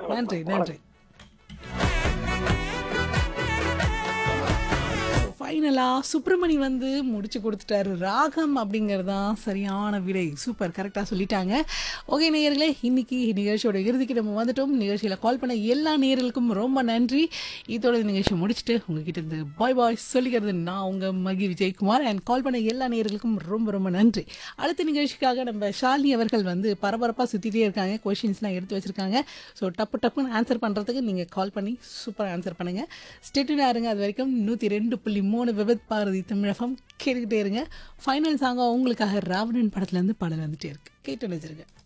நன்றி நன்றி ஃபைனலாக சுப்பிரமணி வந்து முடிச்சு கொடுத்துட்டாரு ராகம் அப்படிங்கிறது தான் சரியான விடை சூப்பர் கரெக்டாக சொல்லிட்டாங்க ஓகே நேயர்களே இன்னைக்கு நிகழ்ச்சியோட இறுதிக்கு நம்ம வந்துட்டோம் நிகழ்ச்சியில் கால் பண்ண எல்லா நேயர்களுக்கும் ரொம்ப நன்றி இதோட இந்த நிகழ்ச்சி முடிச்சுட்டு உங்ககிட்ட இருந்து பாய் பாய் சொல்லிக்கிறது நான் உங்கள் மகி விஜயகுமார் அண்ட் கால் பண்ண எல்லா நேயர்களுக்கும் ரொம்ப ரொம்ப நன்றி அடுத்த நிகழ்ச்சிக்காக நம்ம ஷாலினி அவர்கள் வந்து பரபரப்பாக சுற்றிட்டே இருக்காங்க கொஷின்ஸ்லாம் எடுத்து வச்சிருக்காங்க ஸோ டப்பு டப்புன்னு ஆன்சர் பண்ணுறதுக்கு நீங்கள் கால் பண்ணி சூப்பராக ஆன்சர் பண்ணுங்கள் ஸ்டேட்டுனா இருங்க அது வரைக்கும் நூற்றி ரெண்டு புள்ளி மூணு விபத் பாரதி தமிழகம் கேட்டுக்கிட்டே இருங்க ஃபைனல் சாங்காக உங்களுக்காக ராவணன் படத்துலேருந்து பாடல் வந்துட்டே இருக்கு கேட்டு வச்சிருங்க